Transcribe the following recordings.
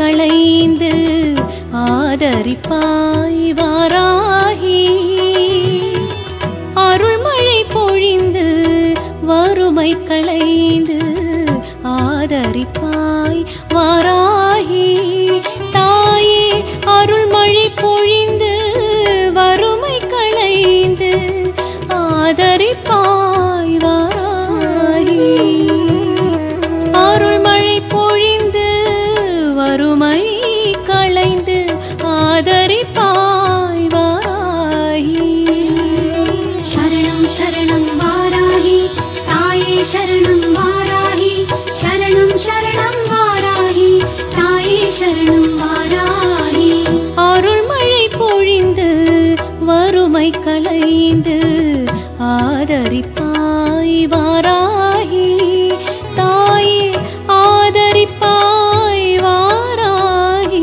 களைந்து ஆதரிப்பாய் வாராகி அருள்மழை பொழிந்து வறுமை களைந்து ஆதரிப்பாய் வாராகி தாயே அருள்மழை பொழிந்து வறுமை களைந்து ஆதரிப்பாய் வாராகி அருள்மழை பொழிந்து வறுமை களைந்து ஆதரிப்பாய் வாராகி शरणं शरणं वाराहि ताये शरणं वाराहि शरणं शरणं वाराहि ताये शरणं वाराहि அருள்மழை பொழிந்து வறுமை களைந்து ஆதரிப்பாய் வாராகி தாயே ஆதரிப்பாய் வாராகி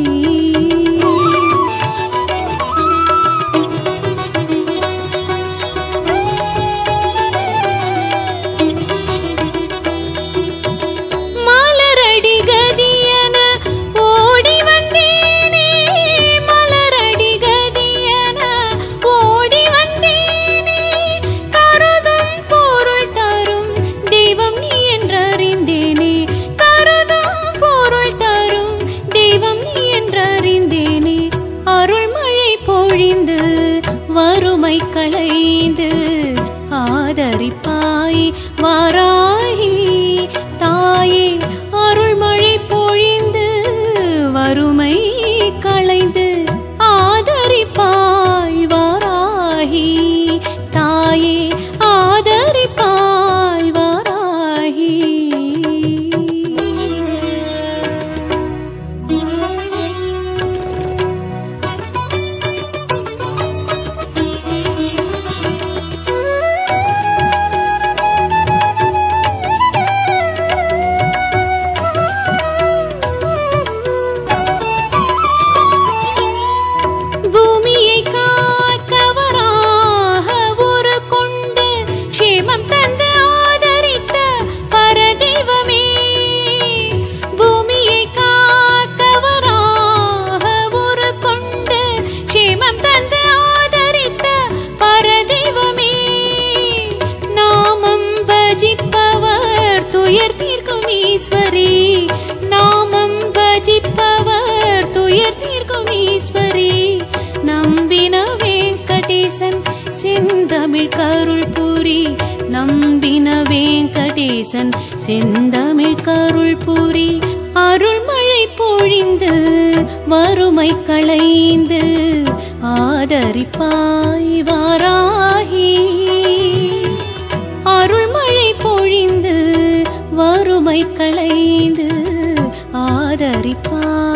மலரடி கதியன ஓடி வந்தேனே மலரடி கதியன ஓடி வந்தேனே கருதும் பொருள் தரும் தெய்வம் நீ என்றறிந்தேனே கருதும் பொருள் தரும் தெய்வம் நீ என்றறிந்தேனே அருள்மழை பொழிந்து வறுமை களைந்து ஆதரிப்பாய் வாராகி தாயே அருள்மழை பொழிந்து வறுமை களைந்து ஆதரிப்பாய் வாராகி தாயே ஆதரிப்பாய் வாராகி பூமியை காக்கவராக ஒரு கொண்டு க்ஷேமம் தந்து ஆதரித்த பரதெய்வமே பூமியை காக்கவராக ஒரு கொண்டு க்ஷேமம் தந்து ஆதரித்த பரதெய்வமே நாமம் பஜிப்பவர் துயர் தீர்க்கும் ஈஸ்வரி நாமம் பஜிப்பவர் துயர் தீர்க்கும் ஈஸ்வரி நம்பின வெங்கடேசன் செந்தமிழ் கருள் புரி நம்பின வெங்கடேசன் செந்தமிழ் கருள் புரி அருள்மழை பொழிந்து வறுமை களைந்து ஆதரிப்பாய் வாராகி அருள்மழை பொழிந்து வறுமை களைந்து ஆதரிப்பாய்